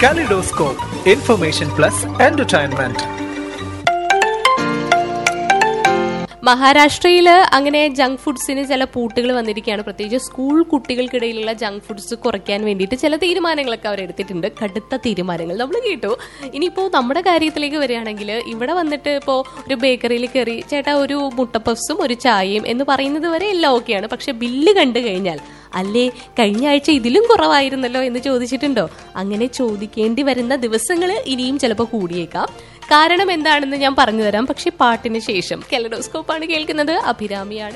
Kaleidoscope, information plus entertainment. മഹാരാഷ്ട്രയിൽ അങ്ങനെ junk ഫുഡ്സിന് ചില പൂട്ടുകൾ വന്നിരിക്കുകയാണ് പ്രത്യേകിച്ച് സ്കൂൾ കുട്ടികൾക്കിടയിലുള്ള ജങ്ക് ഫുഡ്സ് കുറയ്ക്കാൻ വേണ്ടിയിട്ട് ചില തീരുമാനങ്ങളൊക്കെ അവർ എടുത്തിട്ടുണ്ട് കടുത്ത തീരുമാനങ്ങൾ നമ്മൾ കേട്ടു ഇനിയിപ്പോൾ നമ്മുടെ കാര്യത്തിലേക്ക് വരികയാണെങ്കിൽ ഇവിടെ വന്നിട്ട് ഇപ്പോൾ ഒരു ബേക്കറിയിൽ കയറി ചേട്ടാ ഒരു മുട്ട പഫ്സും ഒരു ചായയും എന്ന് പറയുന്നത് വരെ എല്ലാം ഓക്കെയാണ് പക്ഷെ ബില്ല് കണ്ടു കഴിഞ്ഞാൽ അല്ലേ കഴിഞ്ഞ ആഴ്ച ഇതിലും കുറവായിരുന്നല്ലോ എന്ന് ചോദിച്ചിട്ടുണ്ടോ അങ്ങനെ ചോദിക്കേണ്ടി വരുന്ന ദിവസങ്ങൾ ഇനിയും ചിലപ്പോൾ കൂടിയേക്കാം കാരണം എന്താണെന്ന് ഞാൻ പറഞ്ഞു തരാം പക്ഷെ പാട്ടിന് ശേഷം കെലഡോസ്കോപ്പാണ് കേൾക്കുന്നത് അഭിരാമിയാണ്